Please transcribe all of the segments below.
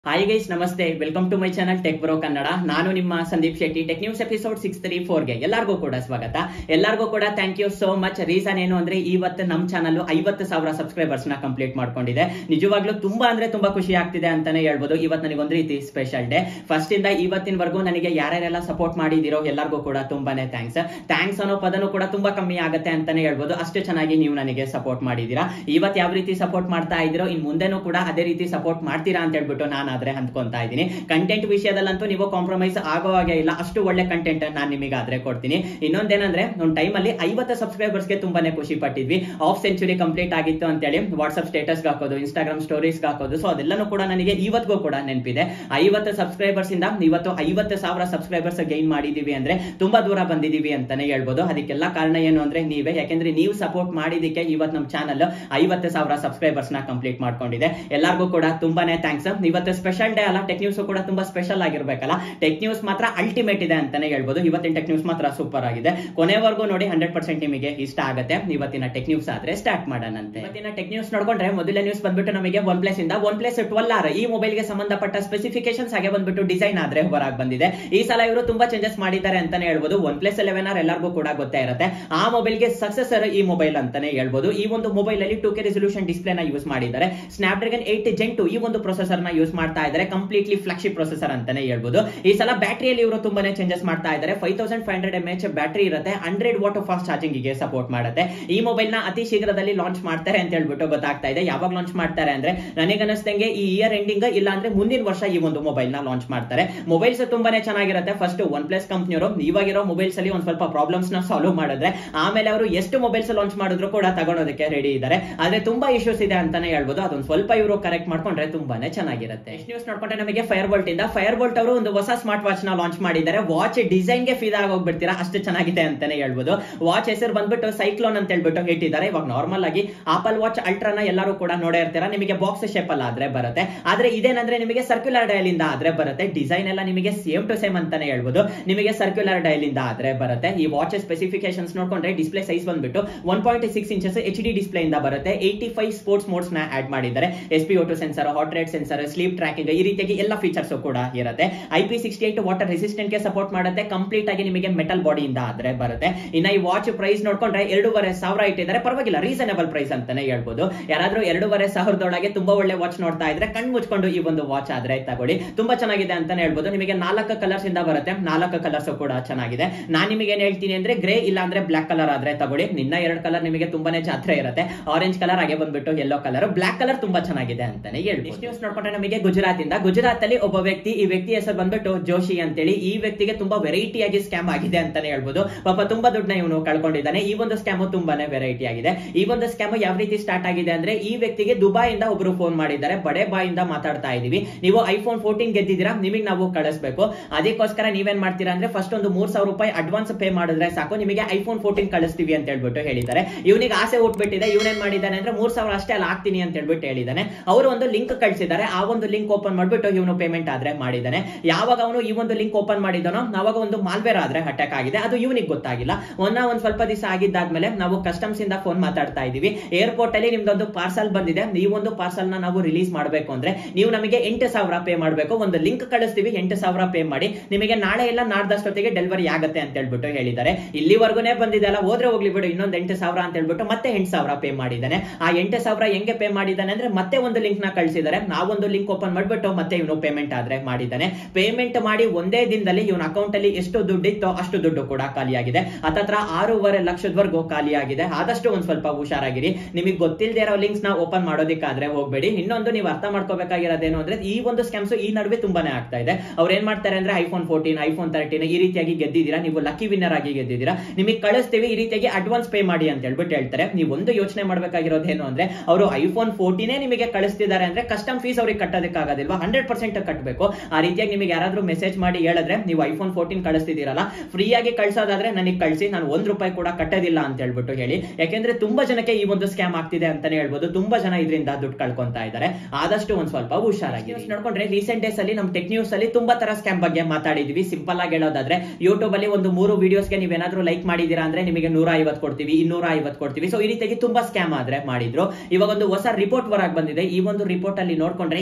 hi guys ನಮಸ್ತೆ welcome to my channel tech bro Kannada ನಾನು ನಿಮ್ಮ Sandeep Shetty tech news episode six three ಫೋರ್ಗೆ ಎಲ್ಲರಿಗೂ ಕೂಡ ಸ್ವಾಗತ ಎಲ್ಲರಿಗೂ ಕೂಡ thank you so much reason ಏನು ಅಂದ್ರೆ ಇವತ್ತು ನಮ್ಮ ಚಾನಲ್ ಐವತ್ತು ಸಾವಿರ ಸಬ್ಸ್ಕ್ರೈಬರ್ಸ್ ನ ಕಂಪ್ಲೀಟ್ ಮಾಡ್ಕೊಂಡಿದೆ ನಿಜವಾಗ್ಲೂ ತುಂಬಾ ಅಂದ್ರೆ ತುಂಬಾ ಖುಷಿ ಆಗ್ತಿದೆ ಅಂತಾನೆ ಹೇಳ್ಬೋದು ಇವತ್ತು ನನಗೆ ಒಂದು ರೀತಿ ಸ್ಪೆಷಲ್ ಡೇ ಫಸ್ಟ್ ಇಂದ ಇವತ್ತಿನವರೆಗೂ ನನಗೆ ಯಾರ್ಯಾರೆಲ್ಲ ಸಪೋರ್ಟ್ ಮಾಡಿದಿರೋ ಎಲ್ಲರಿಗೂ ಕೂಡ ತುಂಬಾನೇ ಥ್ಯಾಂಕ್ಸ್ ಥ್ಯಾಂಕ್ಸ್ ಅನ್ನೋ ಪದನು ಕೂಡ ತುಂಬಾ ಕಮ್ಮಿ ಆಗುತ್ತೆ ಅಂತಾನೆ ಹೇಳ್ಬೋದು ಅಷ್ಟು ಚೆನ್ನಾಗಿ ನೀವು ನನಗೆ ಸಪೋರ್ಟ್ ಮಾಡಿದೀರಾ ಇವತ್ತು ಯಾವ ರೀತಿ ಸಪೋರ್ಟ್ ಮಾಡ್ತಾ ಇದ್ದೀರೋ ಇನ್ ಮುಂದೆನೂ ಕೂಡ ಅದೇ ರೀತಿ ಸಪೋರ್ಟ್ ಮಾಡ್ತೀರಾ ಅಂತ ಹೇಳ್ಬಿಟ್ಟು ನಾನಾದ್ರೆ ಅಂದ್ಕೊಂತಾ ಇದ್ದೀನಿ ಕಂಟೆಂಟ್ ವಿಷಯದಲ್ಲಂತೂ ನೀವು ಕಾಂಪ್ರಮೈಸ್ ಆಗೋ ಹಾಗೆ ಇಲ್ಲ ಅಷ್ಟು ಒಳ್ಳೆ ಕಂಟೆಂಟ್ ನಾನು ನಿಮಗಾದ್ರೆ ಕೊಡ್ತೀನಿ ಇನ್ನೊಂದೇನಂದ್ರೆ ಒಂದು ಟೈಮಲ್ಲಿ ಐವತ್ತು ಸಬ್ಸ್ಕ್ರೈಬರ್ಸ್ಗೆ ತುಂಬಾನೇ ಖುಷಿ ಪಟ್ಟಿದ್ವಿ ಆಫ್ ಸೆಂಚುರಿ ಕಂಪ್ಲೀಟ್ ಆಗಿತ್ತು ಅಂತೇಳಿ ವಾಟ್ಸ್ಆಪ್ ಸ್ಟೇಟಸ್ಗೆ ಹಾಕೋದು ಇನ್ಸ್ಟಾಗ್ರಾಮ್ ಸ್ಟೋರೀಸ್ಗೆ ಹಾಕೋದು ಸೊ ಅದೆಲ್ಲನೂ ಕೂಡ ನನಗೆ ಇವತ್ತಿಗೂ ಕೂಡ ನೆನಪಿದೆ ಐವತ್ತು ಸಬ್ಸ್ಕ್ರೈಬರ್ಸ್ ಇಂದ ಇವತ್ತು ಐವತ್ತು ಸಾವಿರ ಸಬ್ಸ್ಕ್ರೈಬರ್ಸ್ ಗೈನ್ ಮಾಡಿದೀವಿ ಅಂದ್ರೆ ತುಂಬಾ ದೂರ ಬಂದಿದೀವಿ ಅಂತಾನೆ ಹೇಳ್ಬೋದು ಅದಕ್ಕೆಲ್ಲ ಕಾರಣ ಏನು ಅಂದ್ರೆ ನೀವೇ ಯಾಕೆಂದ್ರೆ ನೀವು ಸಪೋರ್ಟ್ ಮಾಡಿದಕ್ಕೆ ಇವತ್ತು ನಮ್ಮ ಚಾನಲ್ ಐವತ್ತು ಸಾವಿರ ಸಬ್ಸ್ಕ್ರೈಬರ್ಸ್ ನ ಕಂಪ್ಲೀಟ್ ಮಾಡ್ಕೊಂಡಿದೆ ಎಲ್ಲರಿಗೂ ಕೂಡ ತುಂಬಾನೇ ಥ್ಯಾಂಕ್ಸ್ ಇವತ್ತು ಸ್ಪೆಷಲ್ ಡೇ ಅಲ್ಲ ಟೆಕ್ ನ್ಯೂಸ್ ಕೂಡ ತುಂಬಾ ಸ್ಪೆಷಲ್ ಆಗಿರ್ಬೇಕಲ್ಲ ಟೆಕ್ ನ್ಯೂಸ್ ಮಾತ್ರ ಅಲ್ಟಿಮೇಟ್ ಇದೆ ಅಂತಾನೆ ಹೇಳ್ಬೋದು ಇವತ್ತಿನ ಟೆಕ್ ನ್ಯೂಸ್ ಮಾತ್ರ ಸೂಪರ್ ಆಗಿದೆ ಕೊನೆವರೆಗೂ ನೋಡಿ ಹಂಡ್ರೆಡ್ ಪರ್ಸೆಂಟ್ ನಿಮಗೆ ಇಷ್ಟ ಆಗುತ್ತೆ ಇವತ್ತಿನ ಟೆಕ್ ನ್ಯೂಸ್ ಆದ್ರೆ ಸ್ಟಾರ್ಟ್ ಮಾಡೋಣಂತೆ ಇವತ್ತಿನ ಟೆಕ್ ನ್ಯೂಸ್ ನೋಡ್ಕೊಂಡ್ರೆ ಮೊದಲನೇ ನ್ಯೂಸ್ ಬಂದ್ಬಿಟ್ಟು ನಮಗೆ ಒನ್ ಪ್ಲಸ್ ಇಂದ ಒನ್ ಪ್ಲಸ್ ಟ್ವೆಲ್ ಆರ್ ಈ ಮೊಬೈಲ್ ಗೆ ಸಂಬಂಧಪಟ್ಟ ಸ್ಪೆಸಿಫಿಕೇಶನ್ಸ್ ಹಾಗೆ ಬಂದ್ಬಿಟ್ಟು ಡಿಸೈನ್ ಆದ್ರೆ ಹೊರಗೆ ಬಂದಿದೆ ಈ ಸಲ ಇವರು ತುಂಬಾ ಚೇಂಜಸ್ ಮಾಡಿದ್ದಾರೆ ಅಂತಾನೆ ಹೇಳ್ಬೋದು ಒನ್ ಪ್ಲಸ್ ಎಲೆವೆನ್ ಆರ್ ಎಲ್ಲರಿಗೂ ಕೂಡ ಗೊತ್ತೇ ಇರುತ್ತೆ ಆ ಮೊಬೈಲ್ ಗೆ ಸಕ್ಸೆಸರ್ ಈ ಮೊಬೈಲ್ ಅಂತಾನೆ ಹೇಳ್ಬೋದು ಈ ಒಂದು ಮೊಬೈಲ್ ಅಲ್ಲಿ ಟೂ ಕೆ ರೆಸೊಲ್ಯೂಷನ್ ಡಿಸ್ಪ್ಲೇ ನ ಯೂಸ್ ಮಾಡಿದ್ದಾರೆ snapdragon eight gen two ಈ ಒಂದು ಪ್ರೊಸೆಸರ್ ನ ಯೂಸ್ ಮಾಡ್ತಾ ಇದ್ದಾರೆ ಕಂಪ್ಲೀಟ್ಲಿ ಫ್ಲಾಗ್ಶಿಪ್ ಪ್ರೊಸೆಸರ್ ಅಂತಾನೆ ಹೇಳ್ಬೋದು ಈ ಸಲ ಬ್ಯಾಟರಿಯಲ್ಲಿ ಇವರು ತುಂಬಾನೇ ಚೇಂಜಸ್ ಮಾಡ್ತಾ ಇದ್ದಾರೆ five thousand five hundred M H battery ಇರುತ್ತೆ ಹಂಡ್ರೆಡ್ ವಾಟ್ ಫಾಸ್ಟ್ ಚಾರ್ಜಿಂಗ್ ಗೆ ಸಪೋರ್ಟ್ ಮಾಡುತ್ತೆ ಈ ಮೊಬೈಲ್ ನ ಅತಿ ಶೀಘ್ರದಲ್ಲಿ ಲಾಂಚ್ ಮಾಡ್ತಾರೆ ಅಂತ ಹೇಳ್ಬಿಟ್ಟು ಗೊತ್ತಾಗ್ತಾ ಇದೆ ಯಾವಾಗ ಲಾಂಚ್ ಮಾಡ್ತಾರೆ ಅಂದ್ರೆ ನನಗೆ ಅನಿಸ್ತಂಗೆ ಈ ಇಯರ್ ಎಂಡಿಂಗ್ ಇಲ್ಲ ಅಂದ್ರೆ ಮುಂದಿನ ವರ್ಷ ಈ ಒಂದು ಮೊಬೈಲ್ ನ ಲಾಂಚ್ ಮಾಡ್ತಾರೆ ಮೊಬೈಲ್ಸ್ ತುಂಬಾನೇ ಚೆನ್ನಾಗಿರುತ್ತೆ ಫಸ್ಟ್ ಒನ್ ಪ್ಲಸ್ ಕಂಪ್ನಿಯವರು ಇವಾಗಿರೋ ಮೊಬೈಲ್ಸ್ ಅಲ್ಲಿ ಒಂದ್ ಸ್ವಲ್ಪ ಪ್ರಾಬ್ಲಮ್ಸ್ ನ ಸಾಲ್ವ್ ಮಾಡಿದ್ರೆ ಆಮೇಲೆ ಅವರು ಎಷ್ಟು ಮೊಬೈಲ್ಸ್ ಲಾಂಚ್ ಮಾಡಿದ್ರು ಕೂಡ ತಗೊಳೋದಕ್ಕೆ ರೆಡಿ ಇದ್ದಾರೆ ಆದ್ರೆ ತುಂಬಾ ಇಶ್ಯೂಸ್ ಇದೆ ಅಂತಾನೆ ಹೇಳ್ಬೋದು ಅದೊಂದು ಸ್ವಲ್ಪ ಇವರು ಕರೆಕ್ಟ್ ಮಾಡ್ಕೊಂಡ್ರೆ ತುಂಬಾನೇ ಚೆನ್ನಾಗಿರುತ್ತೆ ನ್ಯೂಸ್ ನೋಡ್ಕೊಂಡ್ರೆ ನಮಗೆ ಫೈರ್ ಬೋಲ್ಟ್ ಇಂದ ಫೈರ್ ಬೋಲ್ಟ್ ಅವರು ಒಂದು ಹೊಸ ಸ್ಮಾರ್ಟ್ ವಾಚ್ ನ ಲಾಂಚ್ ಮಾಡಿದ್ದಾರೆ ವಾಚ್ ಡಿಸೈನ್ ಗೆ ಫಿದಾ ಹೋಗ್ಬಿಡ್ತೀರಾ ಅಷ್ಟು ಚೆನ್ನಾಗಿದೆ ಅಂತಾನೆ ಹೇಳ್ಬೋದು ವಾಚ್ ಹೆಸರು ಬಂದ್ಬಿಟ್ಟು ಸೈಕ್ಲೋನ್ ಅಂತ ಹೇಳ್ಬಿಟ್ಟು ಇಟ್ಟಿದ್ದಾರೆ ಇವಾಗ ನಾರ್ಮಲ್ ಆಗಿ ಆಪಲ್ ವಾಚ್ ಅಲ್ಟ್ರಾನ ಎಲ್ಲರೂ ಕೂಡ ನೋಡೇ ಇರ್ತೀರಾ ನಿಮಗೆ ಬಾಕ್ಸ್ ಶೇಪ್ ಅಲ್ಲ ಆದ್ರೆ ಬರುತ್ತೆ ಆದ್ರೆ ಇದೇನಂದ್ರೆ ನಿಮಗೆ ಸರ್ಕ್ಯುಲರ್ ಡೈಲ್ ಇಂದ ಆದ್ರೆ ಬರುತ್ತೆ ಡಿಸೈನ್ ಎಲ್ಲ ನಿಮಗೆ ಸೇಮ್ ಟು ಸೇಮ್ ಅಂತಾನೆ ಹೇಳ್ಬೋದು ನಿಮಗೆ ಸರ್ಕ್ಯುಲರ್ ಡೈಲ್ ಇಂದ ಆದ್ರೆ ಬರುತ್ತೆ ಈ ವಾಚ್ ಸ್ಪೆಸಿಫಿಕೇಶನ್ಸ್ ನೋಡ್ಕೊಂಡ್ರೆ ಡಿಸ್ಪ್ಲೇ ಸೈಜ್ ಬಂದ್ಬಿಟ್ಟು one point six inches H D display ಇಂದ ಬರುತ್ತೆ ಏಯ್ಟಿ ಫೈವ್ ಸ್ಪೋರ್ಟ್ಸ್ ಮೋಡ್ಸ್ ನ ಆಡ್ ಮಾಡಿದ್ದಾರೆ S P O two sensor heart rate sensor sleep tracking ಈ ರೀತಿಯಾಗಿ ಎಲ್ಲ ಫೀಚರ್ಸ್ ಕೂಡ ಇರುತ್ತೆ I P sixty eight water resistant ಗೆ ಸಪೋರ್ಟ್ ಮಾಡುತ್ತೆ ಕಂಪ್ಲೀಟ್ ಆಗಿ ನಿಮಗೆ ಮೆಟಲ್ ಬಾಡಿಯಿಂದ ಆದ್ರೆ ಬರುತ್ತೆ ಇನ್ನ ಈ ವಾಚ್ ಪ್ರೈಸ್ ನೋಡ್ಕೊಂಡ್ರೆ ಎರಡೂವರೆ ಸಾವಿರ ಇಟ್ಟಿದ್ದಾರೆ ಪರವಾಗಿಲ್ಲ ರೀಸನಬಲ್ ಪ್ರೈಸ್ ಅಂತಾನೆ ಹೇಳ್ಬೋದು ಯಾರಾದ್ರೂ ಎರಡೂವರೆ ಸಾವಿರದೊಳಗೆ ತುಂಬಾ ಒಳ್ಳೆ ವಾಚ್ ನೋಡ್ತಾ ಇದ್ರೆ ಕಣ್ ಮುಚ್ಕೊಂಡು ಈ ಒಂದು ವಾಚ್ ಆದ್ರೆ ತಗೊಳ್ಳಿ ತುಂಬಾ ಚೆನ್ನಾಗಿದೆ ಅಂತಾನೆ ಹೇಳ್ಬೋದು ನಿಮಗೆ ನಾಲ್ಕು ಕಲರ್ಸ್ ಇಂದ ಬರುತ್ತೆ ನಾಲ್ಕು ಕಲರ್ಸ್ ಕೂಡ ಚೆನ್ನಾಗಿದೆ ನಾನ್ ನಿಮಗೆ ಏನ್ ಹೇಳ್ತೀನಿ ಅಂದ್ರೆ ಗ್ರೇ ಇಲ್ಲ ಅಂದ್ರೆ ಬ್ಲಾಕ್ ಕಲರ್ ಆದ್ರೆ ತಗೊಳ್ಳಿ ನಿನ್ನ ಎರಡು ಕಲರ್ ನಿಮಗೆ ತುಂಬಾನೇ ಜಾತ್ರೆ ಇರುತ್ತೆ ಆರೆಂಜ್ ಕಲರ್ ಹಾಗೆ ಬಂದ್ಬಿಟ್ಟು ಯೆಲ್ಲೋ ಕಲರ್ ಬ್ಲಾಕ್ ಕಲರ್ ತುಂಬಾ ಚೆನ್ನಾಗಿದೆ ಅಂತಾನೆ ಹೇಳ್ಬೋದು ನ್ಯೂಸ್ ನೋಡ್ಕೊಂಡ್ರೆ ನಮಗೆ ಗುಜರಾತ್ ಇಂದ ಗುಜರಾತ್ ಅಲ್ಲಿ ಒಬ್ಬ ವ್ಯಕ್ತಿ ಈ ವ್ಯಕ್ತಿ ಹೆಸರು ಬಂದ್ಬಿಟ್ಟು ಜೋಶಿ ಅಂತೇಳಿ ಈ ವ್ಯಕ್ತಿಗೆ ತುಂಬಾ ವೆರೈಟಿ ಆಗಿ ಸ್ಕ್ಯಾಮ್ ಆಗಿದೆ ಅಂತಾನೆ ಹೇಳ್ಬೋದು ಪಾಪ ತುಂಬಾ ದುಡ್ಡನ್ನ ಇವನು ಕಳ್ಕೊಂಡಿದ್ದಾನೆ ಈ ಒಂದು ಸ್ಕ್ಯಾಮ್ ತುಂಬಾನೇ ವೆರೈಟಿ ಆಗಿದೆ ಈ ಒಂದು ಸ್ಕ್ಯಾಮ್ ಯಾವ ರೀತಿ ಸ್ಟಾರ್ಟ್ ಆಗಿದೆ ಅಂದ್ರೆ ಈ ವ್ಯಕ್ತಿಗೆ ದುಬೈಯಿಂದ ಒಬ್ರು ಫೋನ್ ಮಾಡಿದ್ದಾರೆ ಬಡೆ ಬಾಯಿಂದ ಮಾತಾಡ್ತಾ ಇದೀವಿ ನೀವು ಐಫೋನ್ ಫೋರ್ಟೀನ್ ಗೆದ್ದಿದ್ದೀರಾ ನಿಮಗೆ ನಾವು ಕಳಿಸ್ಬೇಕು ಅದಕ್ಕೋಸ್ಕರ ನೀವೇನ್ ಮಾಡ್ತೀರಾ ಅಂದ್ರೆ ಫಸ್ಟ್ ಒಂದು ಮೂರ್ ಸಾವಿರ ರೂಪಾಯಿ ಅಡ್ವಾನ್ಸ್ ಪೇ ಮಾಡಿದ್ರೆ ಸಾಕು ನಿಮಗೆ ಐಫೋನ್ ಫೋರ್ಟೀನ್ ಕಳಿಸ್ತೀವಿ ಅಂತ ಹೇಳ್ಬಿಟ್ಟು ಹೇಳಿದ್ದಾರೆ ಇವನಿಗೆ ಆಸೆ ಹುಟ್ಬಿಟ್ಟಿದೆ ಇವನೇನ್ ಮಾಡಿದ್ದಾನೆ ಅಂದ್ರೆ ಮೂರ್ ಸಾವಿರ ಅಷ್ಟೇ ಅಲ್ಲಿ ಹಾಕ್ತೀನಿ ಅಂತ ಹೇಳ್ಬಿಟ್ಟು ಹೇಳಿದ್ದಾನೆ ಅವರು ಒಂದು ಲಿಂಕ್ ಕಳಿಸಿದ್ದಾರೆ ಆ ಒಂದು ಲಿಂಕ್ ಓಪನ್ ಮಾಡ್ಬಿಟ್ಟು ಇವನು ಪೇಮೆಂಟ್ ಆದ್ರೆ ಮಾಡಿದ್ದಾನೆ ಯಾವಾಗ ಅವನು ಈ ಒಂದು ಲಿಂಕ್ ಓಪನ್ ಮಾಡಿದನೋ ಅವಾಗ ಒಂದು ಮಾಲ್ವೇರ್ ಆದ್ರೆ ಅಟ್ಯಾಕ್ ಆಗಿದೆ ಅದು ಇವನಿಗೆ ಗೊತ್ತಾಗಿಲ್ಲ ಒಂದ ಒಂದ್ ಸ್ವಲ್ಪ ದಿವಸ ಆಗಿದ್ದಾದ್ಮೇಲೆ ನಾವು ಕಸ್ಟಮ್ಸ್ ಇಂದ ಫೋನ್ ಮಾತಾಡ್ತಾ ಇದೀವಿ ಏರ್ಪೋರ್ಟ್ ಅಲ್ಲಿ ನಿಮ್ದೊಂದು ಪಾರ್ಸಲ್ ಬಂದಿದೆ ಈ ಒಂದು ಪಾರ್ಸಲ್ ನ ನಾವು ರಿಲೀಸ್ ಮಾಡಬೇಕು ಅಂದ್ರೆ ನೀವು ನಮಗೆ ಎಂಟು ಸಾವಿರ ಪೇ ಮಾಡಬೇಕು ಒಂದು ಲಿಂಕ್ ಕಳಿಸ್ತೀವಿ ಎಂಟು ಸಾವಿರ ಪೇ ಮಾಡಿ ನಿಮಗೆ ನಾಳೆ ಎಲ್ಲ ನಾಡ್ದಷ್ಟೊತ್ತಿಗೆ ಡೆಲಿವರಿ ಆಗುತ್ತೆ ಅಂತ ಹೇಳ್ಬಿಟ್ಟು ಹೇಳಿದ್ದಾರೆ ಇಲ್ಲಿವರೆಗುನೇ ಬಂದಿದೆ ಅಲ್ಲ ಹೋದ್ರೆ ಹೋಗ್ಲಿ ಬಿಡು ಇನ್ನೊಂದು ಎಂಟು ಸಾವಿರ ಅಂತ ಹೇಳ್ಬಿಟ್ಟು ಮತ್ತೆ ಎಂಟು ಸಾವಿರ ಪೇ ಮಾಡಿದ್ದಾನೆ ಆ ಎಂಟು ಸಾವಿರ ಹೆಂಗೆ ಪೇ ಮಾಡಿದ್ದಾನೆ ಅಂದ್ರೆ ಮತ್ತೆ ಒಂದು ಲಿಂಕ್ ನ ಕಳಿಸಿದ್ದಾರೆ ನಾವೊಂದು ಲಿಂಕ್ ಓಪನ್ ಮಾಡ್ಬಿಟ್ಟು ಮತ್ತೆ ಇವನು ಪೇಮೆಂಟ್ ಆದ್ರೆ ಮಾಡಿದ್ದಾನೆ ಪೇಮೆಂಟ್ ಮಾಡಿ ಒಂದೇ ದಿನದಲ್ಲಿ ಇವನ ಅಕೌಂಟ್ ಅಲ್ಲಿ ಎಷ್ಟು ದುಡ್ಡು ಇತ್ತೋ ಅಷ್ಟು ದುಡ್ಡು ಕೂಡ ಖಾಲಿಯಾಗಿದೆ ಹತ್ತತ್ರ ಆರೂವರೆ ಲಕ್ಷದವರೆಗೂ ಖಾಲಿಯಾಗಿದೆ ಆದಷ್ಟು ಒಂದ್ ಸ್ವಲ್ಪ ಹುಷಾರಾಗಿರಿ ನಿಮಗೆ ಗೊತ್ತಿಲ್ಲದೆ ಇರೋ ಲಿಂಕ್ಸ್ ನ ಓಪನ್ ಮಾಡೋದಕ್ಕಾದ್ರೆ ಹೋಗ್ಬೇಡಿ ಇನ್ನೊಂದು ನೀವು ಅರ್ಥ ಮಾಡ್ಕೋಬೇಕಾಗಿರೋದೇನು ಅಂದ್ರೆ ಈ ಒಂದು ಸ್ಕ್ಯಾಮ್ಸ್ ಈ ನಡುವೆ ತುಂಬಾನೇ ಆಗ್ತಾ ಇದೆ ಅವ್ರು ಏನ್ ಮಾಡ್ತಾರೆ ಅಂದ್ರೆ ಐಫೋನ್ ಫೋರ್ಟೀನ್ ಐಫೋನ್ ತರ್ಟೀನ್ ಈ ರೀತಿಯಾಗಿ ಗೆದ್ದಿದ್ದೀರಾ ನೀವು ಲಕ್ಕಿ ವಿನ್ನರ್ ಆಗಿ ಗೆದ್ದಿದ್ದೀರಾ ನಿಮಗೆ ಕಳಿಸ್ತೀವಿ ಈ ರೀತಿಯಾಗಿ ಅಡ್ವಾನ್ಸ್ ಪೇ ಮಾಡಿ ಅಂತ ಹೇಳ್ಬಿಟ್ಟು ಹೇಳ್ತಾರೆ ನೀವು ಒಂದು ಯೋಚನೆ ಮಾಡ್ಬೇಕಾಗಿರೋದೇನು ಅಂದ್ರೆ ಅವರು ಐಫೋನ್ ಫೋರ್ಟೀನೇ ನಿಮಗೆ ಕಳಿಸ್ತಿದ್ದಾರೆ ಅಂದ್ರೆ ಕಸ್ಟಮ್ ಫೀಸ್ ಅವ್ರಿಗೆ ಕಟ್ಟೋದಕ್ಕಾಗೋದಿಲ್ವಾ ಹಂಡ್ರೆಡ್ ಪರ್ಸೆಂಟ್ ಕಟ್ಟಬೇಕು ಆ ರೀತಿಯಾಗಿ ನಿಮಗೆ ಯಾರಾದ್ರೂ ಮೆಸೇಜ್ ಮಾಡಿ ಹೇಳಿದ್ರೆ ನೀವು ಐಫೋನ್ ಫೋರ್ಟೀನ್ ಕಳಿಸ್ತಿದ್ದೀರಲ್ಲ ಫ್ರೀ ಆಗಿ ಕಳ್ಸೋದಾದ್ರೆ ನನಗೆ ಕಳಿಸಿ ನಾನು ಒಂದ್ ರೂಪಾಯಿ ಕೂಡ ಕಟ್ಟೋದಿಲ್ಲ ಅಂತ ಹೇಳ್ಬಿಟ್ಟು ಹೇಳಿ ಯಾಕೆಂದ್ರೆ ತುಂಬಾ ಜನಕ್ಕೆ ಈ ಒಂದು ಸ್ಕ್ಯಾಮ್ ಆಗ್ತಿದೆ ಅಂತಾನೆ ಹೇಳ್ಬೋದು ತುಂಬಾ ಜನ ಇದರಿಂದ ದುಡ್ಡು ಕಳ್ಕೊಂತಾ ಇದ್ದಾರೆ ಆದಷ್ಟು ಒಂದ್ ಸ್ವಲ್ಪ ಹುಷಾರಾಗಿ ನೋಡ್ಕೊಂಡ್ರೆ ರೀಸೆಂಟ್ ಡೇಸ್ ಅಲ್ಲಿ ನಮ್ ಟೆಕ್ ನ್ಯೂಸ್ ಅಲ್ಲಿ ತುಂಬಾ ತರ ಸ್ಕ್ಯಾಮ್ ಬಗ್ಗೆ ಮಾತಾಡಿದ್ವಿ ಸಿಂಪಲ್ ಆಗಿ ಹೇಳೋದಾದ್ರೆ ಯೂಟ್ಯೂಬ್ ಅಲ್ಲಿ ಒಂದು ಮೂರು ವಿಡಿಯೋಸ್ಗೆ ನೀವೇನಾದ್ರೂ ಲೈಕ್ ಮಾಡಿದೀರಾ ಅಂದ್ರೆ ನಿಮಗೆ ನೂರ ಐವತ್ತು ಕೊಡ್ತೀವಿ ಇನ್ನೂರ ಐವತ್ತು ಕೊಡ್ತೀವಿ ಸೊ ಈ ರೀತಿಯಾಗಿ ತುಂಬಾ ಸ್ಕ್ಯಾಮ್ ಆದ್ರೆ ಮಾಡಿದ್ರು ಇವಾಗ ಒಂದು ಹೊಸ ರಿಪೋರ್ಟ್ ಹೊರಗೆ ಬಂದಿದೆ ಈ ಒಂದು ರಿಪೋರ್ಟ್ ಅಲ್ಲಿ ನೋಡ್ಕೊಂಡ್ರೆ ಇವತ್ತಿನ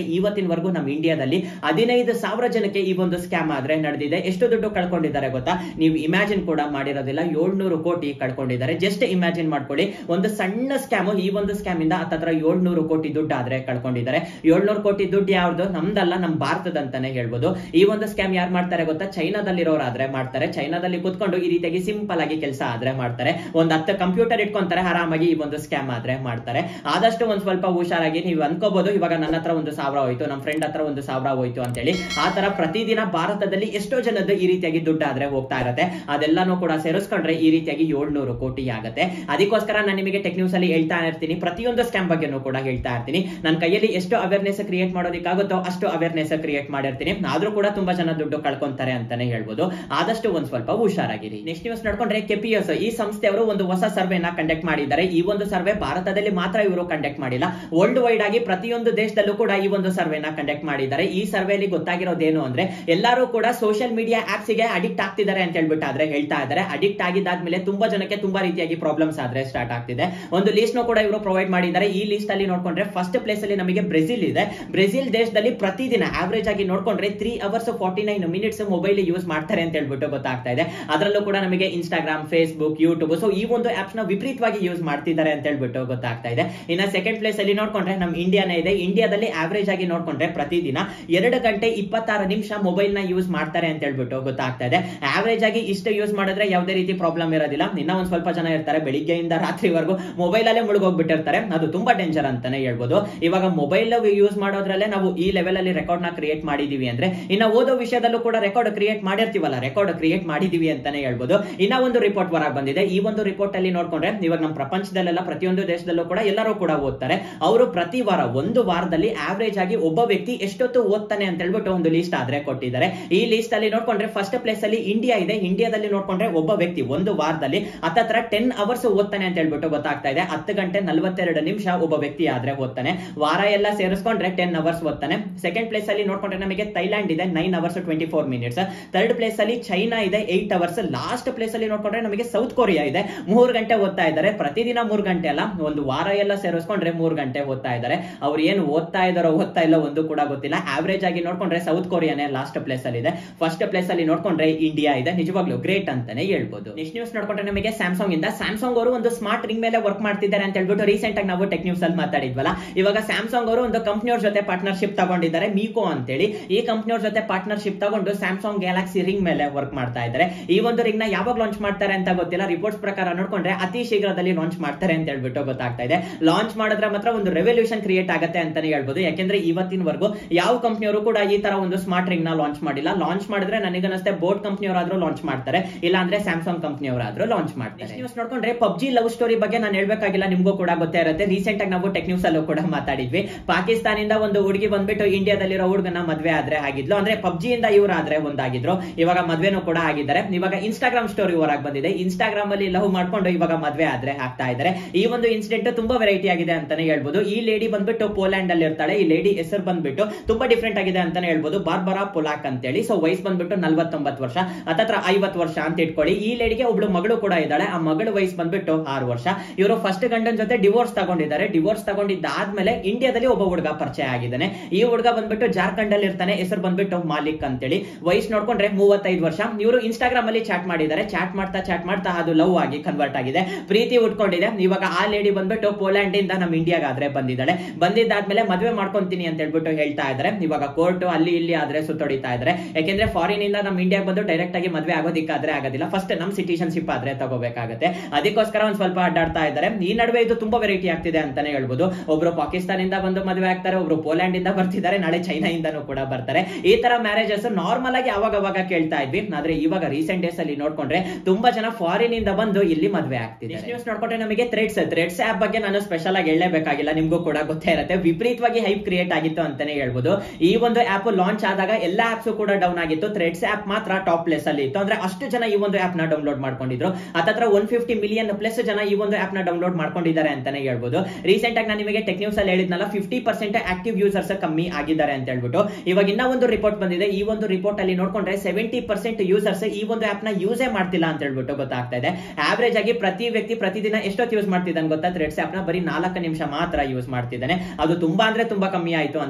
ಇವತ್ತಿನವರೆಗೂ ನಮ್ಮ ಇಂಡಿಯಾದಲ್ಲಿ ಹದಿನೈದು ಸಾವಿರ ಜನಕ್ಕೆ ಈ ಒಂದು ಸ್ಕ್ಯಾಮ್ ಆದ್ರೆ ನಡೆದಿದೆ ಎಷ್ಟು ದುಡ್ಡು ಕಳ್ಕೊಂಡಿದ್ದಾರೆ ಗೊತ್ತಾ ನೀವು ಇಮ್ಯಾಜಿನ್ ಕೂಡ ಮಾಡಿರೋದಿಲ್ಲ ಏಳ್ನೂರು ಕೋಟಿ ಕಳ್ಕೊಂಡಿದ್ದಾರೆ ಜಸ್ಟ್ ಇಮ್ಯಾಜಿನ್ ಮಾಡ್ಕೊಳ್ಳಿ ಒಂದು ಸಣ್ಣ ಸ್ಕ್ಯಾಮ್ ಈ ಒಂದು ಸ್ಕ್ಯಾಮ್ ಇಂದ ಹತ್ತತ್ರ ಏಳ್ನೂರು ಕೋಟಿ ದುಡ್ಡು ಆದ್ರೆ ಕಳ್ಕೊಂಡಿದ್ದಾರೆ ಏಳ್ನೂರು ಕೋಟಿ ದುಡ್ಡು ಯಾವ್ದು ನಮ್ದಲ್ಲ ನಮ್ಮ ಭಾರತದಂತಾನೆ ಹೇಳ್ಬೋದು ಈ ಒಂದು ಸ್ಕ್ಯಾಮ್ ಯಾರು ಮಾಡ್ತಾರೆ ಗೊತ್ತಾ ಚೈನಾದಲ್ಲಿರೋರಾದ್ರೆ ಮಾಡ್ತಾರೆ ಚೈನಾದಲ್ಲಿ ಕುತ್ಕೊಂಡು ಈ ರೀತಿಯಾಗಿ ಸಿಂಪಲ್ ಆಗಿ ಕೆಲಸ ಆದ್ರೆ ಮಾಡ್ತಾರೆ ಒಂದ್ ಹತ್ತು ಕಂಪ್ಯೂಟರ್ ಇಟ್ಕೊಂತಾರೆ ಆರಾಮಾಗಿ ಈ ಒಂದು ಸ್ಕ್ಯಾಮ್ ಆದ್ರೆ ಮಾಡ್ತಾರೆ ಆದಷ್ಟು ಒಂದ್ ಸ್ವಲ್ಪ ಹುಷಾರಾಗಿ ನೀವು ಅನ್ಕೋಬಹುದು ಇವಾಗ ನನ್ನ ಹತ್ರ ಒಂದು ಸಾವಿರ ಹೋಯ್ತು ನಮ್ಮ ಫ್ರೆಂಡ್ ಹತ್ರ ಒಂದು ಸಾವಿರ ಹೋಯ್ತು ಅಂತೇಳಿ ಆ ತರ ಪ್ರತಿದಿನ ಭಾರತದಲ್ಲಿ ಎಷ್ಟೋ ಜನದ್ದು ಈ ರೀತಿಯಾಗಿ ದುಡ್ಡು ಆದ್ರೆ ಹೋಗ್ತಾ ಇರತ್ತೆ ಅದೆಲ್ಲಾನು ಕೂಡ ಸೇರಿಸ್ಕೊಂಡ್ರೆ ಈ ರೀತಿಯಾಗಿ ಏಳ್ನೂರು ಕೋಟಿ ಆಗುತ್ತೆ ಅದಕ್ಕೋಸ್ಕರ ನಾನು ನಿಮಗೆ ಟೆಕ್ ನ್ಯೂಸ್ ಅಲ್ಲಿ ಹೇಳ್ತಾ ಇರ್ತೀನಿ ಪ್ರತಿಯೊಂದು ಸ್ಕ್ಯಾಮ್ ಬಗ್ಗೆನೂ ಕೂಡ ಹೇಳ್ತಾ ಇರ್ತೀನಿ ನನ್ನ ಕೈಯಲ್ಲಿ ಎಷ್ಟು ಅವೇರ್ನೆಸ್ ಕ್ರಿಯೇಟ್ ಮಾಡೋದಕ್ಕಾಗುತ್ತೋ ಅಷ್ಟು ಅವೇರ್ನೆಸ್ ಕ್ರಿಯೇಟ್ ಮಾಡಿರ್ತೀನಿ ಆದ್ರೂ ಕೂಡ ತುಂಬಾ ಜನ ದುಡ್ಡು ಕಳ್ಕೊಂತಾರೆ ಅಂತಾನೆ ಹೇಳ್ಬೋದು ಆದಷ್ಟು ಒಂದ್ ಸ್ವಲ್ಪ ಹುಷಾರಾಗಿರಿ ನೆಕ್ಸ್ಟ್ ನ್ಯೂಸ್ ನೋಡ್ಕೊಂಡ್ರೆ ಕೆಪಿಎಸ್ ಈ ಸಂಸ್ಥೆಯವರು ಒಂದು ಹೊಸ ಸರ್ವೆನ ಕಂಡಕ್ಟ್ ಮಾಡಿದ್ದಾರೆ ಈ ಒಂದು ಸರ್ವೆ ಭಾರತದಲ್ಲಿ ಮಾತ್ರ ಇವರು ಕಂಡಕ್ಟ್ ಮಾಡಿಲ್ಲ ವರ್ಲ್ಡ್ ವೈಡ್ ಆಗಿ ಪ್ರತಿಯೊಂದು ದೇಶದಲ್ಲೂ ಕೂಡ ಈ ಒಂದು ಸರ್ವೆನ ಕಂಡಕ್ಟ್ ಮಾಡಿದ್ದಾರೆ ಈ ಸರ್ವೆಲಿ ಗೊತ್ತಾಗಿರೋದೇನು ಅಂದ್ರೆ ಎಲ್ಲರೂ ಕೂಡ ಸೋಷಿಯಲ್ ಮೀಡಿಯಾ ಆಪ್ಸ್ ಗೆ ಅಡಿಕ್ಟ್ ಆಗ್ತಿದ್ದಾರೆ ಅಂತ ಹೇಳ್ಬಿಟ್ಟು ಆದ್ರೆ ಹೇಳ್ತಾ ಇದ್ದಾರೆ ಅಡಿಕ್ಟ್ ಆಗಿದ್ದಾದ್ಮೇಲೆ ತುಂಬಾ ಜನಕ್ಕೆ ತುಂಬಾ ರೀತಿಯಾಗಿ ಪ್ರಾಬ್ಲಮ್ಸ್ ಆದ್ರೆ ಸ್ಟಾರ್ಟ್ ಆಗ್ತಿದೆ ಒಂದು ಲಿಸ್ಟ್ ನು ಕೂಡ ಇವರು ಪ್ರೊವೈಡ್ ಮಾಡಿದ್ದಾರೆ ಈ ಲಿಸ್ಟ್ ಅಲ್ಲಿ ನೋಡ್ಕೊಂಡ್ರೆ ಫಸ್ಟ್ ಪ್ಲೇಸ್ ಅಲ್ಲಿ ನಮಗೆ ಬ್ರೆಜಿಲ್ ಇದೆ ಬ್ರೆಜಿಲ್ ದೇಶದಲ್ಲಿ ಪ್ರತಿದಿನ ಆವರೇಜ್ ಆಗಿ ನೋಡ್ಕೊಂಡ್ರೆ three hours forty nine minutes mobile use ಮಾಡ್ತಾರೆ ಅಂತ ಹೇಳ್ಬಿಟ್ಟು ಗೊತ್ತಾಗ್ತಾ ಇದೆ ಅದರಲ್ಲೂ ಕೂಡ ನಮಗೆ ಇನ್ಸ್ಟಾಗ್ರಾಮ್ ಫೇಸ್ಬುಕ್ ಯೂಟ್ಯೂಬ್ ಸೊ ಈ ಒಂದು ಆಪ್ಸ್ ನ ವಿಪರೀತವಾಗಿ ಯೂಸ್ ಮಾಡ್ತಿದ್ದಾರೆ ಅಂತ ಹೇಳ್ಬಿಟ್ಟು ಗೊತ್ತಾಗ್ತಾ ಇದೆ ಇನ್ನ ಸೆಕೆಂಡ್ ಪ್ಲೇಸ್ ಅಲ್ಲಿ ನೋಡ್ಕೊಂಡ್ರೆ ನಮ್ ಇಂಡಿಯಾನೇ ಇದೆ ಇಂಡಿಯಾದಲ್ಲಿ ಆವರೇಜ್ ಆಗಿ ನೋಡ್ಕೊಂಡ್ರೆ ಪ್ರತಿದಿನ ಎರಡು ಗಂಟೆ ಇಪ್ಪತ್ತಾರು ನಿಮಿಷ ಮೊಬೈಲ್ ನ ಯೂಸ್ ಮಾಡ್ತಾರೆ ಅಂತ ಹೇಳ್ಬಿಟ್ಟು ಗೊತ್ತಾಗ್ತಾ ಇದೆ ಆವರೇಜ್ ಆಗಿ ಇಷ್ಟು ಯೂಸ್ ಮಾಡಿದ್ರೆ ಯಾವುದೇ ರೀತಿ ಪ್ರಾಬ್ಲಮ್ ಇರೋದಿಲ್ಲ ಇನ್ನ ಒಂದ್ ಸ್ವಲ್ಪ ಜನ ಇರ್ತಾರೆ ಬೆಳಿಗ್ಗೆಯಿಂದ ರಾತ್ರಿವರೆಗೂ ಮೊಬೈಲ್ ಅಲ್ಲೇ ಮುಳುಗೋಗ್ಬಿಟ್ಟಿರ್ತಾರೆ ಅದು ತುಂಬಾ ಡೇಂಜರ್ ಅಂತಾನೆ ಹೇಳ್ಬೋದು ಇವಾಗ ಮೊಬೈಲ್ ಯೂಸ್ ಮಾಡೋದ್ರಲ್ಲೇ ನಾವು ಈ ಲೆವೆಲ್ ಅಲ್ಲಿ ರೆಕಾರ್ಡ್ ನ ಕ್ರಿಯೇಟ್ ಮಾಡಿದೀವಿ ಅಂದ್ರೆ ಇನ್ನ ಓದೋ ವಿಷಯದಲ್ಲೂ ಕೂಡ ರೆಕಾರ್ಡ್ ಕ್ರಿಯೇಟ್ ಮಾಡಿರ್ತೀವಲ್ಲ ರೆಕಾರ್ಡ್ ಕ್ರಿಯೇಟ್ ಮಾಡಿದೀವಿ ಅಂತಾನೆ ಹೇಳ್ಬೋದು ಇನ್ನ ಒಂದು ರಿಪೋರ್ಟ್ ಹೊರಗೆ ಬಂದಿದೆ ಈ ಒಂದು ರಿಪೋರ್ಟ್ ಅಲ್ಲಿ ನೋಡ್ಕೊಂಡ್ರೆ ಇವಾಗ ನಮ್ಮ ಪ್ರಪಂಚದಲ್ಲೆಲ್ಲ ಪ್ರತಿಯೊಂದು ದೇಶದಲ್ಲೂ ಕೂಡ ಎಲ್ಲರೂ ಕೂಡ ಓದ್ತಾರೆ ಅವರು ಪ್ರತಿ ವಾರ ಒಂದು ವಾರದಲ್ಲಿ ಆವರೇಜ್ ಆಗಿ ಒಬ್ಬ ವ್ಯಕ್ತಿ ಎಷ್ಟೊತ್ತು ಓದ್ತಾನೆ ಅಂತ ಹೇಳ್ಬಿಟ್ಟು ಒಂದು ಲಿಸ್ಟ್ ಆದ್ರೆ ಕೊಟ್ಟಿದ್ದಾರೆ ಈ ಲಿಸ್ಟ್ ಅಲ್ಲಿ ನೋಡ್ಕೊಂಡ್ರೆ ಫಸ್ಟ್ ಪ್ಲೇಸ್ ಅಲ್ಲಿ ಇಂಡಿಯಾ ಇದೆ ಇಂಡಿಯಾದಲ್ಲಿ ನೋಡ್ಕೊಂಡ್ರೆ ಒಬ್ಬ ವ್ಯಕ್ತಿ ಒಂದು ವಾರದಲ್ಲಿ ಹತ್ತತ್ರ ಟೆನ್ ಅವರ್ಸ್ ಓದ್ತಾನೆ ಅಂತ ಹೇಳ್ಬಿಟ್ಟು ಗೊತ್ತಾಗ್ತಾ ಇದೆ ಹತ್ತು ಗಂಟೆ ನಲ್ವತ್ತೆರಡು ನಿಮಿಷ ಒಬ್ಬ ವ್ಯಕ್ತಿ ಆದ್ರೆ ಓದ್ತಾನೆ ವಾರ ಎಲ್ಲ ಸೇರಿಸ್ಕೊಂಡ್ರೆ ಟೆನ್ ಅವರ್ಸ್ ಓದ್ತಾನೆ ಸೆಕೆಂಡ್ ಪ್ಲೇಸ್ ಅಲ್ಲಿ ನೋಡ್ಕೊಂಡ್ರೆ ನಮಗೆ ಥೈಲ್ಯಾಂಡ್ ಇದೆ nine hours twenty four minutes third place ಅಲ್ಲಿ ಚೈನಾ ಇದೆ ಏಟ್ ಅವರ್ಸ್ ಲಾಸ್ಟ್ ಪ್ಲೇಸ್ ಅಲ್ಲಿ ನೋಡ್ಕೊಂಡ್ರೆ ನಮಗೆ ಸೌತ್ ಕೊರಿಯಾ ಇದೆ ಮೂರು ಗಂಟೆ ಓದ್ತಾ ಇದ್ದಾರೆ ಪ್ರತಿದಿನ ಮೂರು ಗಂಟೆ ಅಲ್ಲ ಒಂದು ವಾರ ಎಲ್ಲ ಸೇರಿಸ್ಕೊಂಡ್ರೆ ಮೂರು ಗಂಟೆ ಓದ್ತಾ ಇದ್ದಾರೆ ಅವ್ರು ಏನು ಓದ್ತಾ ಇದಾರೋ ಓದ್ತಾ ಇಲ್ಲ ಒಂದು ಕೂಡ ಗೊತ್ತಿಲ್ಲ ಆವರೇಜ್ ಆಗಿ ನೋಡ್ಕೊಂಡ್ರೆ ಸೌತ್ ಕೊರಿಯಾನೇ ಲಾಸ್ಟ್ ಪ್ಲೇಸ್ ಅಲ್ಲಿ ಇದೆ ಫಸ್ಟ್ ಪ್ಲೇಸ್ ಅಲ್ಲಿ ನೋಡ್ಕೊಂಡ್ರೆ ಇಂಡಿಯಾ ಇದೆ ನಿಜವಾಗ್ಲೂ ಗ್ರೇಟ್ ಅಂತಾನೆ ಹೇಳ್ಬೋದು ನೆಕ್ಸ್ಟ್ ನ್ಯೂಸ್ ನೋಡ್ಕೊಂಡ್ರೆ ನಮಗೆ ಸ್ಯಾಮ್ಸಂಗ್ ಇಂದ ಸ್ಯಾಮ್ಸಂಗ್ ಅವರು ಒಂದು ಸ್ಮಾರ್ಟ್ ರಿಂಗ್ ಮೇಲೆ ವರ್ಕ್ ಮಾಡ್ತಿದ್ದಾರೆ ಅಂತ ಹೇಳ್ಬಿಟ್ಟು ರೀಸೆಂಟ್ ಆಗಿ ನಾವು ಟೆಕ್ ನ್ಯೂಸ್ ಅಲ್ಲಿ ಮಾತಾಡಿದ್ವಲ್ಲ ಇವಾಗ ಸ್ಯಾಮ್ಸಂಗ್ ಅವರು ಒಂದು ಕಂಪ್ನಿಯವ್ರ ಜೊತೆ ಪಾರ್ಟ್ನರ್ಶಿಪ್ ತಗೊಂಡಿದ್ದಾರೆ ಮೀಕೋ ಅಂತೇಳಿ ಈ ಕಂಪ್ನಿಯವ್ರ ಜೊತೆ ಪಾರ್ಟ್ನರ್ಶಿಪ್ ತಗೊಂಡು ಸ್ಯಾಮ್ಸಂಗ್ ಗ್ಯಾಲಕ್ಸಿ ರಿಂಗ್ ಮೇಲೆ ವರ್ಕ್ ಮಾಡ್ತಾ ಇದ್ದಾರೆ ಈ ಒಂದು ರಿಂಗ್ ನ ಯಾವಾಗ ಲಾಂಚ್ ಮಾಡ್ತಾರೆ ಅಂತ ಗೊತ್ತಿಲ್ಲ ರಿಪೋರ್ಟ್ಸ್ ಪ್ರಕಾರ ನೋಡ್ಕೊಂಡ್ರೆ ಅತಿ ಶೀಘ್ರದಲ್ಲಿ ಲಾಂಚ್ ಮಾಡ್ತಾರೆ ಅಂತ ಹೇಳ್ಬಿಟ್ಟು ಗೊತ್ತಾಗ್ತಾ ಇದೆ ಲಾಂಚ್ ಮಾಡಿದ್ರೆ ಮಾತ್ರ ಒಂದು ರೆವಲ್ಯೂಷನ್ ಕ್ರಿಯೇಟ್ ಆಗುತ್ತೆ ಅಂತಾನೆ ಹೇಳ್ಬೋದು ಯಾಕೆಂದ್ರೆ ಇವತ್ತಿನವರೆಗೂ ಯಾವ ಕಂಪ್ನಿಯವರು ಕೂಡ ಈ ತರ ಒಂದು ಸ್ಮಾರ್ಟ್ ರಿಂಗ್ ನ ಲಾಂಚ್ ಮಾಡಿಲ್ಲ ಲಾಂಚ್ ಮಾಡಿದ್ರೆ ನನಗನ್ನಿಸ್ತೆ ಬೋಟ್ ಕಂಪ್ನಿಯವರಾದ್ರೂ ಲಾಂಚ್ ಮಾಡ್ತಾರೆ ಇಲ್ಲ ಅಂದ್ರೆ ಸ್ಯಾಮ್ಸಂಗ್ ಕಂಪ್ನಿಯವರಾದ್ರೂ ಲಾಂಚ್ ಮಾಡ್ತಾರೆ ನ್ಯೂಸ್ ನೋಡ್ಕೊಂಡ್ರೆ ಪಬ್ಜಿ ಲವ್ ಸ್ಟೋರಿ ಬಗ್ಗೆ ನಾನು ಹೇಳ್ಬೇಕಾಗಿಲ್ಲ ನಿಮ್ಗೂ ಕೂಡ ಗೊತ್ತೇ ಇರುತ್ತೆ ರೀಸೆಂಟ್ ಆಗಿ ನಾವು ಟೆಕ್ ನ್ಯೂಸ್ ಅಲ್ಲೂ ಕೂಡ ಮಾತಾಡಿದ್ವಿ ಪಾಕಿಸ್ತಾನಿಂದ ಒಂದು ಹುಡುಗಿ ಬಂದ್ಬಿಟ್ಟು ಇಂಡಿಯಾದಲ್ಲಿರೋ ಹುಡುಗನ ಮದ್ವೆ ಆದ್ರೆ ಆಗಿದ್ಲು ಅಂದ್ರೆ ಪಬ್ಜಿಯಿಂದ ಇವ್ರು ಆದ್ರೆ ಒಂದಾಗಿದ್ರು ಇವಾಗ ಮದ್ವೆನೂ ಕೂಡ ಆಗಿದ್ದಾರೆ ಇವಾಗ ಇನ್ಸ್ಟಾಗ್ರಾಮ್ ಸ್ಟೋರಿ ಹೊರಗೆ ಬಂದಿದೆ ಇನ್ಸ್ಟಾಗ್ರಾಮ್ ಅಲ್ಲಿ ಲವ್ ಮಾಡ್ಕೊಂಡು ಇವಾಗ ಮದ್ವೆ ಆದ್ರೆ ಆಗ್ತಾ ಇದ್ದಾರೆ ಈ ಒಂದು ಇನ್ಸಿಡೆಂಟ್ ತುಂಬಾ ವೆರೈಟಿ ಆಗಿದೆ ಅಂತಾನೆ ಹೇಳ್ಬೋದು ಈ ಲೇಡಿ ಬಂದ್ಬಿಟ್ಟು ಪೋಲ್ಯಾಂಡ್ ಅಲ್ಲಿ ಇರ್ತಾಳೆ ಈ ಲೇಡಿ ಹೆಸರು ಬಂದ್ಬಿಟ್ಟು ತುಂಬಾ ಡಿಫ್ರೆಂಟ್ ಆಗಿದೆ ಅಂತಾನೆ ಹೇಳ್ಬೋದು ಬಾರ್ಬರಾ ಪೊಲಾಕ್ ಅಂತೇಳಿ ಸೊ ವಯಸ್ಸು ಬಂದ್ಬಿಟ್ಟು ನಲ್ವತ್ತೊಂಬತ್ತು ವರ್ಷ ಹತ್ತತ್ರ ಐವತ್ತು ವರ್ಷ ಅಂತ ಇಟ್ಕೊಳ್ಳಿ ಈ ಲೇಡಿಗೆ ಒಬ್ಳು ಮಗಳು ಕೂಡ ಇದ್ದಾಳೆ ಆ ಮಗಳ ವಯಸ್ಸು ಬಂದ್ಬಿಟ್ಟು ಆರು ವರ್ಷ ಇವರು ಫಸ್ಟ್ ಗಂಡನ ಜೊತೆ ಡಿವೋರ್ಸ್ ತಗೊಂಡಿದ್ದಾರೆ ಡಿವೋರ್ಸ್ ತಗೊಂಡಿದ್ದಾದ್ಮೇಲೆ ಇಂಡಿಯಾದಲ್ಲಿ ಒಬ್ಬ ಹುಡುಗ ಪರಿಚಯ ಆಗಿದ್ದಾನೆ ಈ ಹುಡುಗ ಬಂದ್ಬಿಟ್ಟು ಜಾರ್ಖಂಡ್ ಅಲ್ಲಿ ಇರ್ತಾನೆ ಹೆಸರು ಬಂದ್ಬಿಟ್ಟು ಮಾಲಿಕ್ ಅಂತೇಳಿ ವಯಸ್ಸು ನೋಡ್ಕೊಂಡ್ರೆ ಮೂವತ್ತೈದು ವರ್ಷ ಇವರು ಇನ್ಸ್ಟಾಗ್ರಾಮ್ ಅಲ್ಲಿ ಚಾಟ್ ಮಾಡಿದ್ದಾರೆ ಚಾಟ್ ಮಾಡ್ತಾ ಚಾಟ್ ಮಾಡ್ತಾ ಅದು ಲವ್ ಆಗಿ ಕನ್ವರ್ಟ್ ಆಗಿದೆ ಪ್ರೀತಿ ಉಟ್ಕೊಂಡಿದೆ ಇವಾಗ ಆ ಲೇಡಿ ಬಂದ್ಬಿಟ್ಟು ಪೋಲ್ಯಾಂಡ್ ಇಂದ ನಮ್ಮ ಇಂಡಿಯಾಗಾದ್ರೆ ಬಂದಿದ್ದಾಳೆ ಬಂದಿದ್ದಾದ್ಮೇಲೆ ಮದುವೆ ಮಾಡ್ಕೊಂತೀನಿ ಅಂತ ಹೇಳ್ಬಿಟ್ಟು ಹೇಳ್ತಾ ಇದ್ದಾರೆ ಇವಾಗ ಕೋರ್ಟ್ ಅಲ್ಲಿ ಇಲ್ಲಿ ಆದ್ರೆ ಸುತ್ತೊಡಿತಾ ಇದ್ದಾರೆ ಯಾಕೆಂದ್ರೆ ಫಾರಿನ್ ಇಂದ ನಮ್ಮ ಇಂಡಿಯಾಗೆ ಬಂದು ಡೈರೆಕ್ಟ್ ಆಗಿ ಮದುವೆ ಆಗೋದಿಕ್ಕಾದ್ರೆ ಆಗೋದಿಲ್ಲ ಫಸ್ಟ್ ನಮ್ ಸಿಟಿಸನ್ಶಿಪ್ ಆದ್ರೆ ತಗೋಬೇಕಾಗತ್ತೆ ಅದಕ್ಕೋಸ್ಕರ ಒಂದ್ ಸ್ವಲ್ಪ ಅಡ್ಡಾಡ್ತಾ ಇದ್ದಾರೆ ಈ ನಡುವೆ ಇದು ತುಂಬಾ ವೆರೈಟಿ ಆಗ್ತಿದೆ ಅಂತಾನೆ ಹೇಳ್ಬೋದು ಒಬ್ರು ಪಾಕಿಸ್ತಾನಿಂದ ಬಂದು ಮದುವೆ ಆಗ್ತಾರೆ ಒಬ್ರು ಪೋಲ್ಯಾಂಡ್ ಇಂದ ಬರ್ತಿದ್ದಾರೆ ನಾಳೆ ಚೈನಾ ಇಂದನೂ ಕೂಡ ಬರ್ತಾರೆ ಈ ತರ ಮ್ಯಾರೇಜಸ್ ನಾರ್ಮಲ್ ಆಗಿ ಅವಾಗ ಅವಾಗ ಕೇಳ್ತಾ ಇದ್ವಿ ಆದ್ರೆ ಇವಾಗ ರೀಸೆಂಟ್ ಡೇಸ್ ಅಲ್ಲಿ ನೋಡ್ಕೊಂಡ್ರೆ ತುಂಬಾ ಜನ ಫಾರಿನ್ ಇಂದ ಬಂದು ಇಲ್ಲಿ ಮದುವೆ ಆಗ್ತಿದೆ ನ್ಯೂಸ್ ನೋಡ್ಕೊಂಡ್ರೆ ನಮಗೆ ಥ್ರೆಡ್ಸ್ ಥ್ರೆಡ್ಸ್ ಆಪ್ ಬಗ್ಗೆ ನಾನು ಸ್ಪೆಷಲ್ ಆಗಿ ಹೇಳಲೇಬೇಕಾಗಿಲ್ಲ ನಿಮ್ಗೂ ಕೂಡ ಗೊತ್ತೇ ಇರುತ್ತೆ ವಿಪರೀತವಾಗಿ ಹೈಪ್ ಕ್ರಿಯೇಟ್ ಆಗಿತ್ತು ಅಂತಾನೆ ಹೇಳ್ಬೋದು ಈ ಒಂದು ಆಪ್ ಲಾಂಚ್ ಆದಾಗ ಎಲ್ಲಾ ಆಪ್ಸ್ ಕೂಡ ಡೌನ್ ಆಗಿತ್ತು ಥ್ರೆಡ್ಸ್ ಆಪ್ ಮಾತ್ರ ಟಾಪ್ ಪ್ಲೇಸ್ ಅಲ್ಲಿ ಇತ್ತು ಅಂದ್ರೆ ಅಷ್ಟು ಜನ ಈ ಒಂದು ಆಪ್ ನ ಡೌನ್ಲೋಡ್ ಮಾಡ್ಕೊಂಡಿದ್ರು ಹತ್ತತ್ರ ಒನ್ ಫಿಫ್ಟಿ ಮಿಲಿಯನ್ ಪ್ಲಸ್ ಜನ ಈ ಒಂದು ಆಪ್ ನ ಡೌನ್ಲೋಡ್ ಮಾಡ್ಕೊಂಡಿದ್ದಾರೆ ಅಂತಾನೆ ಹೇಳ್ಬೋದು ರೀಸೆಂಟ್ ಆಗಿ ನಾನು ನಿಮಗೆ ಟೆಕ್ ನ್ಯೂಸ್ ಅಲ್ಲಿ ಹೇಳಿದ್ನಲ್ಲ ಫಿಫ್ಟಿ ಪರ್ಸೆಂಟ್ ಆಕ್ಟಿವ್ ಯೂಸರ್ಸ್ ಕಮ್ಮಿ ಆಗಿದ್ದಾರೆ ಅಂತ ಹೇಳ್ಬಿಟ್ಟು ಇವಾಗ ಇನ್ನ ಒಂದು ರಿಪೋರ್ಟ್ ಬಂದಿದೆ ಈ ಒಂದು ರಿಪೋರ್ಟ್ ಅಲ್ಲಿ ನೋಡ್ಕೊಂಡ್ರೆ ಸೆವೆಂಟಿ ಪರ್ಸೆಂಟ್ ಯೂಸರ್ಸ್ ಈ ಒಂದು ಆಪ್ ನ ಯೂಸೇ ಮಾಡ್ತಿಲ್ಲ ಅಂತ ಹೇಳ್ಬಿಟ್ಟು ಗೊತ್ತಾಗ್ತಾ ಇದೆ ಆವರೇಜ್ ಆಗಿ ಪ್ರತಿ ವ್ಯಕ್ತಿ ಪ್ರತಿದಿನ ಎಷ್ಟೊತ್ತು ಯೂಸ್ ಮಾಡ್ತಿದ್ದಾನೆ ಗೊತ್ತಾ ಥ್ರೆಡ್ಸ್ ಆಪ್ ನ ಬರೀ ನಾಲ್ಕು ನಿಮಿಷ ಮಾತ್ರ ಯೂಸ್ ಮಾಡ್ತಿದ್ದಾನೆ ಅದು ತುಂಬಾ ಅಂದ್ರೆ ತುಂಬಾ ಕಮ್ಮಿ ಆಯ್ತು ಅಂತ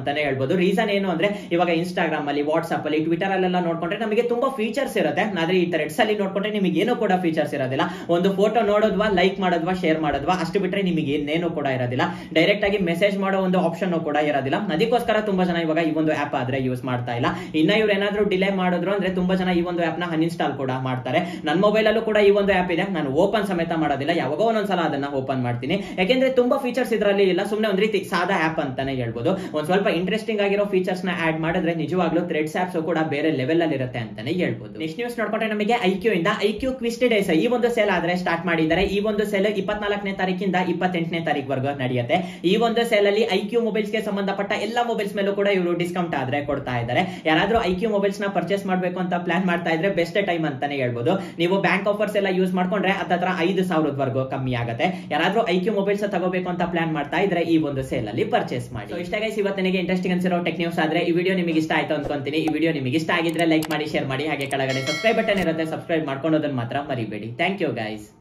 ಅಂತಾನೆ ಹೇಳ್ಬೋದು ರೀಸನ್ ಏನು ಅಂದ್ರೆ ಇವಾಗ ಇನ್ಸ್ಟಾಗ್ರಾಮ್ ಅಲ್ಲಿ ವಾಟ್ಸ್ಆಪ್ ಅಲ್ಲಿ ಟ್ವಿಟರ್ ಅಲ್ಲೆಲ್ಲ ನೋಡ್ಕೊಂಡ್ರೆ ನಮಗೆ ತುಂಬಾ ಫೀಚರ್ಸ್ ಇರುತ್ತೆ ಆದ್ರೆ ಈ ಥ್ರೆಡ್ಸ್ ಅಲ್ಲಿ ನೋಡ್ಕೊಂಡ್ರೆ ನಿಮಗೆ ಏನೂ ಕೂಡ ಫೀಚರ್ಸ್ ಇರೋದಿಲ್ಲ ಒಂದು ಫೋಟೋ ನೋಡೋದ್ವಾ ಲೈಕ್ ಮಾಡೋದ್ವಾ ಶೇರ್ ಮಾಡೋದ್ವಾ ಅಷ್ಟು ಬಿಟ್ರೆ ನಿಮಗೆ ಏನೇನು ಕೂಡ ಇರೋದಿಲ್ಲ ಡೈರೆಕ್ಟ್ ಆಗಿ ಮೆಸೇಜ್ ಮಾಡೋ ಒಂದು ಆಪ್ಷನ್ ಕೂಡ ಇರೋದಿಲ್ಲ ಅದಕ್ಕೋಸ್ಕರ ತುಂಬಾ ಜನ ಇವಾಗ ಈ ಒಂದು ಆಪ್ ಆದ್ರೆ ಯೂಸ್ ಮಾಡ್ತಾ ಇಲ್ಲ ಇನ್ನ ಇವ್ರು ಏನಾದ್ರೂ ಡಿಲೇ ಮಾಡಿದ್ರು ಅಂದ್ರೆ ತುಂಬಾ ಜನ ಈ ಒಂದು ಆಪ್ ನ ಅನ್ಇನ್ಸ್ಟಾಲ್ ಕೂಡ ಮಾಡ್ತಾರೆ ನನ್ನ ಮೊಬೈಲ್ ಅಲ್ಲೂ ಕೂಡ ಈ ಒಂದು ಆಪ್ ಇದೆ ನಾನು ಓಪನ್ ಸಮೇತ ಮಾಡೋದಿಲ್ಲ ಯಾವಾಗೋ ಒಂದೊಂದ್ಸಲ ಅದನ್ನ ಓಪನ್ ಮಾಡ್ತೀನಿ ಯಾಕೆಂದ್ರೆ ತುಂಬಾ ಫೀಚರ್ಸ್ ಇದರಲ್ಲಿ ಇಲ್ಲ ಸುಮ್ಮನೆ ಒಂದ್ ರೀತಿ ಸಾದಾ ಆಪ್ ಅಂತಾನೆ ಹೇಳ್ಬೋದು ಒಂದ್ ಸ್ವಲ್ಪ ಇಂಟ್ರೆಸ್ಟಿಂಗ್ ಆಗಿರೋ ಫೀಚರ್ಸ್ ನ ಆಡ್ ಮಾಡಿದ್ರೆ ನಿಜವಾಗ್ಲೂ ಥ್ರೆಡ್ಸ್ ಆಪ್ಸ್ ಕೂಡ ಬೇರೆ ಲೆವೆಲ್ ಅಲ್ಲಿ ಇರುತ್ತೆ ಅಂತಾನೆ ಹೇಳ್ಬೋದು ನೆಕ್ಸ್ಟ್ ನ್ಯೂಸ್ ನೋಡ್ಕೊಂಡ್ರೆ ನಮಗೆ ಐಕ್ಯೂ ಇಂದ ಐಕ್ಯೂ ಕ್ವಿಸ್ಟ್ ಡೇಸ್ ಈ ಒಂದು ಸೇಲ್ ಆದ್ರೆ ಸ್ಟಾರ್ಟ್ ಮಾಡಿದ್ದಾರೆ ಈ ಒಂದು ಸೇಲ್ ಇಪ್ಪತ್ನಾಲ್ಕನೇ ತಾರೀಕಿಂದ ಇಪ್ಪತ್ತೆಂಟನೇ ತಾರೀಕು ನಡೆಯುತ್ತೆ ಈ ಒಂದು ಸೇಲ್ ಅಲ್ಲಿ ಐಕ್ಯೂ ಮೊಬೈಲ್ಸ್ ಗೆ ಸಂಬಂಧಪಟ್ಟ ಎಲ್ಲ ಮೊಬೈಲ್ಸ್ ಮೇಲೂ ಕೂಡ ಇವರು ಡಿಸ್ಕೌಂಟ್ ಆದ್ರೆ ಕೊಡ್ತಾ ಇದ್ದಾರೆ ಯಾರಾದ್ರೂ ಐಕ್ಯೂ ಮೊಬೈಲ್ಸ್ ನ ಪರ್ಚೇಸ್ ಮಾಡಬೇಕು ಅಂತ ಪ್ಲಾನ್ ಮಾಡ್ತಾ ಇದ್ರೆ ಬೆಸ್ಟ್ ಟೈಮ್ ಅಂತಾನೆ ಹೇಳ್ಬೋದು ನೀವು ಬ್ಯಾಂಕ್ ಆಫರ್ಸ್ ಎಲ್ಲ ಯೂಸ್ ಮಾಡ್ಕೊಂಡ್ರೆ ಹತ್ತತ್ರ ಐದು ಸಾವಿರದವರೆಗೂ ಕಮ್ಮಿ ಆಗುತ್ತೆ ಯಾರಾದ್ರೂ ಐಕ್ಯೂ ಮೊಬೈಲ್ಸ್ ತಗೋಬೇಕು ಅಂತ ಪ್ಲಾನ್ ಮಾಡ್ತಾ ಇದ್ರೆ ಈ ಒಂದು ಸೇಲ್ ಅಲ್ಲಿ ಪರ್ಚೇಸ್ ಮಾಡಿ So, ಇಷ್ಟ ಗೈಸ್ ಇವತ್ತಿನಿಗೆ ಇಂಟ್ರೆಸ್ಟಿಂಗ್ ಅನ್ಸಿರೋ ಟೆಕ್ ನ್ಯೂಸ್ ಆದ್ರೆ ಈ ವಿಡಿಯೋ ನಿಮಗೆ ಇಷ್ಟ ಆಯ್ತು ಅನ್ಕೊಂತೀನಿ ಈ ವಿಡಿಯೋ ನಿಮಗೆ ಇಷ್ಟ ಆಗಿದ್ರೆ ಲೈಕ್ ಮಾಡಿ ಶೇರ್ ಮಾಡಿ ಹಾಗೆ ಕೆಳಗಡೆ ಸಬ್ಸ್ಕ್ರೈಬ್ ಬಟನ್ ಇರುತ್ತೆ ಸಬ್ಸ್ಕ್ರೈಬ್ ಮಾಡ್ಕೊಳೋದನ್ನ ಮಾತ್ರ ಮರಿಬೇಡಿ ಥ್ಯಾಂಕ್ ಯು ಗೈಸ್